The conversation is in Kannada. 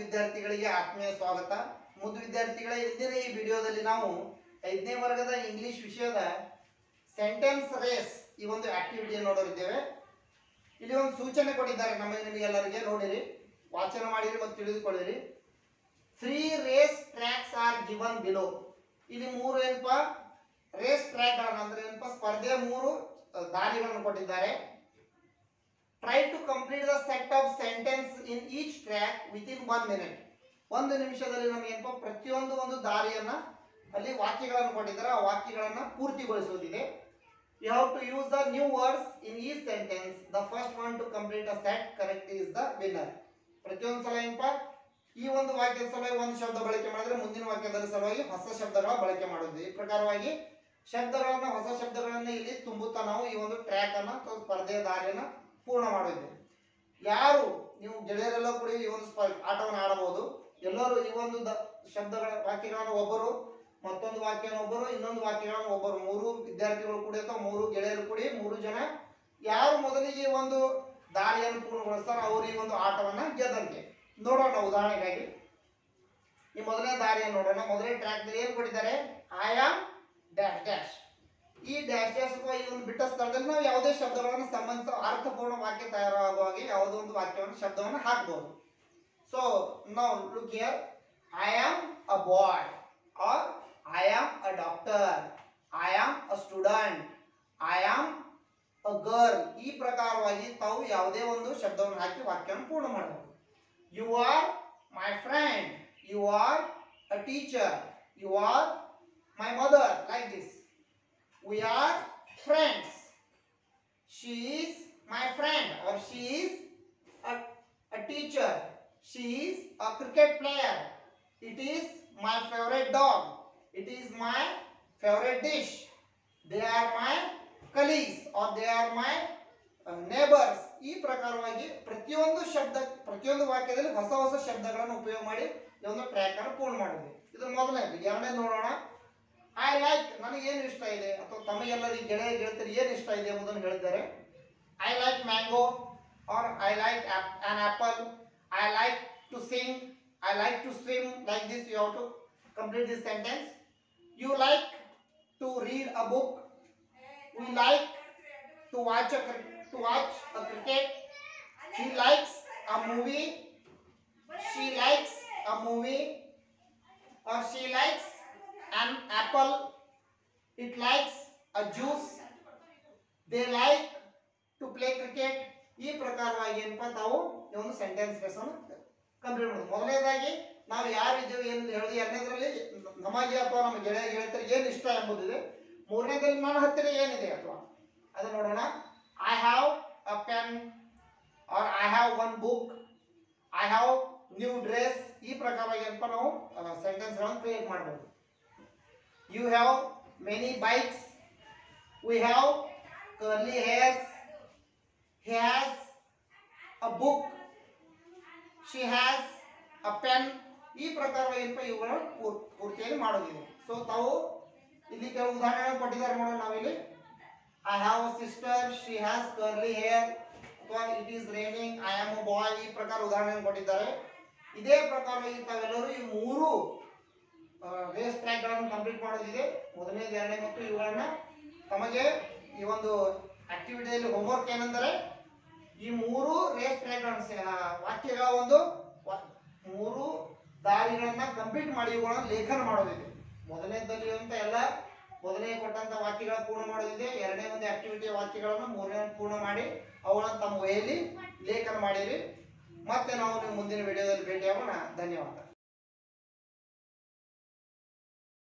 ವಿದ್ಯಾರ್ಥಿಗಳಿಗೆ ಆತ್ಮೀಯ ಸ್ವಾಗತ ಮುದ್ದು ವಿದ್ಯಾರ್ಥಿಗಳ ಇಂದಿನ ಈ ವಿಡಿಯೋದಲ್ಲಿ ನಾವು ಐದನೇ ವರ್ಗದ ಇಂಗ್ಲಿಷ್ ವಿಷಯದ ಸೆಂಟೆನ್ಸ್ ರೇಸ್ ಈ ಒಂದು ಆಕ್ಟಿವಿಟಿಯನ್ನು ನೋಡೋರಿದ್ದೇವೆ ಇಲ್ಲಿ ಒಂದು ಸೂಚನೆ ಕೊಟ್ಟಿದ್ದಾರೆ ನಮ್ಮ ನಿಮಗೆಲ್ಲರಿಗೆ ನೋಡಿರಿ ವಾಚನ ಮಾಡಿರಿ ಮತ್ತು ತಿಳಿದುಕೊಳ್ಳಿರಿ three race tracks are given below ಇಲ್ಲಿ ಮೂರು ಏನಪ್ಪಾ ರೇಸ್ ಟ್ರ್ಯಾಕ್ಗಳನ್ನು ಅಂದ್ರೆ ಏನಪ್ಪಾ ಸ್ಪರ್ಧೆಯ ಮೂರು ಅಹ್, ದಾರಿಗಳನ್ನು ಕೊಟ್ಟಿದ್ದಾರೆ try to complete the set of sentence in each track within one minute ಒಂದು ನಿಮಿಷದಲ್ಲಿ ನಮಗೆ ಏನಪ್ಪ ಪ್ರತಿಯೊಂದು ಒಂದು ದಾರಿಯನ್ನ ಅಲ್ಲಿ ವಾಕ್ಯಗಳನ್ನು ಕೊಟ್ಟಿದ್ದಾರೆ ಆ ವಾಕ್ಯಗಳನ್ನ ಪೂರ್ತಿಗೊಳಿಸುವುದಿದೆ you have to use the new words in ಈ sentence the first one to complete a set correct is the winner ಪ್ರತಿಯೊಂದು ಸಲ ಏನಪ್ಪ ಈ ಒಂದು ವಾಕ್ಯದ ಸಲುವಾಗಿ ಒಂದು ಶಬ್ದ ಬಳಕೆ ಮಾಡಿದ್ರೆ ಮುಂದಿನ ವಾಕ್ಯದ ಸಲುವಾಗಿ ಹೊಸ ಶಬ್ದಗಳ ಬಳಕೆ ಮಾಡುವುದು ಈ ಪ್ರಕಾರವಾಗಿ ಶಬ್ದಗಳನ್ನ ಹೊಸ ಶಬ್ದಗಳನ್ನ ಇಲ್ಲಿ ತುಂಬುತ್ತಾ ನಾವು ಈ ಒಂದು ಟ್ರ್ಯಾಕ್ ಅನ್ನ ಅಥವಾ ಸ್ಪರ್ಧೆಯ ದಾರಿಯನ್ನ ಪೂರ್ಣ ಮಾಡಿದ್ದೇವೆ ಯಾರು ನೀವು ಗೆಳೆಯರೆಲ್ಲ ಕೂಡ ಈ ಒಂದು ಸ್ಪ ಆಟವನ್ನು ಆಡಬಹುದು ಎಲ್ಲರೂ ಈ ಒಂದು ದ- ಶಬ್ದಗಳ ವಾಕ್ಯಗಳನ್ನು ಒಬ್ಬರು ಮತ್ತೊಂದು ವಾಕ್ಯನ ಒಬ್ಬರು ಇನ್ನೊಂದು ವಾಕ್ಯಗಳನ್ನು ಒಬ್ಬರು ಮೂರು ವಿದ್ಯಾರ್ಥಿಗಳು ಕೂಡಿ ಅಥವಾ ಮೂರು ಗೆಳೆಯರು ಕೂಡಿ ಮೂರು ಜನ ಯಾರು ಮೊದಲಿಗೆ ಈ ಒಂದು ದಾರಿಯನ್ನು ಪೂರ್ಣಗೊಳಿಸ್ತಾರೋ ಅವರು ಈ ಒಂದು ಆಟವನ್ನ ಗೆದ್ದಂತೆ ನೋಡೋಣ ಉದಾಹರಣೆಗಾಗಿ ಈ ಮೊದಲನೇ ದಾರಿಯನ್ನು ನೋಡೋಣ ಮೊದಲನೇ ಟ್ರ್ಯಾಕ್ ಏನು ಕೊಟ್ಟಿದ್ದಾರೆ ಐ ಆಮ್ ಡ್ಯಾಶ್ ಡ್ಯಾಶ್ ಈ ಡ್ಯಾಶ್ ಡ್ಯಾಶ್ ಅಥವಾ ಈ ಒಂದು ಬಿಟ್ಟ ಸ್ಥಳದಲ್ಲಿ ನಾವು ಯಾವುದೇ ಶಬ್ದಗಳನ್ನು ಸಂಬಂಧಿಸ ಅರ್ಥಪೂರ್ಣ ವಾಕ್ಯ ತಯಾರಾಗುವ ಹಾಗೆ ಯಾವುದೋ ಒಂದು ವಾಕ್ಯವನ್ನು ಶಬ್ದವನ್ನು ಹಾಕ್ಬೋದು ಸೊ ನಾವು look here I am a boy or I am a doctor I am a student I am a girl ಈ ಪ್ರಕಾರವಾಗಿ ತಾವು ಯಾವುದೇ ಒಂದು ಶಬ್ದವನ್ನು ಹಾಕಿ ವಾಕ್ಯವನ್ನು ಪೂರ್ಣ ಮಾಡಬಹುದು you are my friend you are a teacher you are my mother like this we are friends she is my friend or she is a, a teacher she is a cricket player it is my favorite dog it is my favorite dish they are my colleagues or they are my uh, neighbors ಈ ಪ್ರಕಾರವಾಗಿ ಪ್ರತಿಯೊಂದು ಶಬ್ದ ಪ್ರತಿಯೊಂದು ವಾಕ್ಯದಲ್ಲಿ ಹೊಸ ಹೊಸ ಶಬ್ದಗಳನ್ನು ಉಪಯೋಗ ಮಾಡಿ ಈ ಒಂದು ಟ್ರ್ಯಾಕ್ ಅನ್ನು ಪೂರ್ಣ ಮಾಡಿದ್ವಿ ಇದು ಮೊದಲನೇದು ಎರಡನೇದು ನೋಡೋಣ ಐ ಲೈಕ್ ನನಗೆ ಏನು ಇಷ್ಟ ಇದೆ ಅಥವಾ ತಮಗೆಲ್ಲರಿಗೆ ಗೆಳೆಯ ಗೆಳತಿಯರು ಏನು ಇಷ್ಟ ಇದೆ ಎಂಬುದನ್ನು ಹೇಳಿದ್ದಾರೆ I like mango or I like an apple I like to sing I like to swim like this you have to complete this sentence you like to read a book we like to watch a to watch a cricket he likes a movie she likes a movie or she likes an apple it likes a juice they like to play cricket ಈ ಪ್ರಕಾರವಾಗಿ ಏನಪ್ಪ ತಾವು ಈ ಒಂದು ಸೆಂಟೆನ್ಸ್ ಅನ್ನು ಕಂಪ್ಲೀಟ್ ಮಾಡೋದು ಮೊದಲನೇದಾಗಿ ನಾವು ಯಾರು ಇದ್ದೇವೆ ಏನು ಹೇಳಿ ಎರಡನೇದ್ರಲ್ಲಿ ನಮಗೆ ಅಥವಾ ನಮ್ಮ ಗೆಳೆಯ ಗೆಳತಿಯರಿಗೆ ಏನು ಇಷ್ಟ ಎಂಬುದಿದೆ ಮೂರನೇದಲ್ಲಿ ನನ್ನ ಹತ್ತಿರ ಏನಿದೆ ಅಥವಾ ಅದನ್ನು ನೋಡೋಣ I have a pen or I have one book I have new dress ಈ ಪ್ರಕಾರವಾಗಿ ಏನಪ್ಪ ನಾವು ಸೆಂಟೆನ್ಸ್ಗಳನ್ನು ಕ್ರಿಯೇಟ್ ಮಾಡ್ಬೋದು you have many bikes we have curly hairs he has a book she has a pen ಈ ಪ್ರಕಾರವಾಗಿ ಏನಪ್ಪ ಇವುಗಳನ್ನು ಪೂರ್- ಪೂರ್ತಿಯಾಗಿ ಮಾಡೋದಿದೆ ಸೊ ತಾವು ಇಲ್ಲಿ ಕೆಲವು ಉದಾಹರಣೆ ಕೊಟ್ಟಿದ್ದಾರೆ ನೋಡೋಣ ನಾವಿಲ್ಲಿ I have a sister she has curly hair ಅಥವಾ it is raining I am a boy ಈ ಪ್ರಕಾರ ಉದಾಹರಣೆ ಕೊಟ್ಟಿದ್ದಾರೆ ಇದೇ ಪ್ರಕಾರವಾಗಿ ತಾವೆಲ್ಲರೂ ಈ ಮೂರು ರೇಸ್ ಟ್ರ್ಯಾಕ್ಗಳನ್ನು ಕಂಪ್ಲೀಟ್ ಮಾಡೋದಿದೆ ಮೊದಲನೇದು ಎರಡನೇ ಮತ್ತು ಇವುಗಳನ್ನ ತಮಗೆ ಈ ಒಂದು ಆಕ್ಟಿವಿಟಿಯಲ್ಲಿ ಹೋಮ್ವರ್ಕ್ ಏನೆಂದರೆ ಈ ಮೂರು ರೇಸ್ ಟ್ರ್ಯಾಕ್ಗಳನ್ನು ಸೆ- ಆ, ವಾಕ್ಯಗಳ ಒಂದು ವ- ಮೂರು ದಾರಿಗಳನ್ನ ಕಂಪ್ಲೀಟ್ ಮಾಡಿ ಇವುಗಳನ್ನ ಲೇಖನ ಮಾಡೋದಿದೆ ಮೊದಲನೇದಲ್ಲಿ ಅಂತ ಎಲ್ಲ ಮೊದಲನೇ ಕೊಟ್ಟಂತ ವಾಕ್ಯಗಳ ಪೂರ್ಣ ಮಾಡೋದಿದೆ ಎರಡನೇ ಒಂದು ಆಕ್ಟಿವಿಟಿಯ ವಾಕ್ಯಗಳನ್ನು ಮೂರನೇ ಪೂರ್ಣ ಮಾಡಿ ಅವುಗಳನ್ನು ತಮ್ಮ ವಹಿಯಲ್ಲಿ ಲೇಖನ ಮಾಡಿರಿ ಮತ್ತೆ ನಾವು ನಿಮ್ಮ ಮುಂದಿನ ವಿಡಿಯೋದಲ್ಲಿ ಭೇಟಿಯಾಗೋಣ ಧನ್ಯವಾದ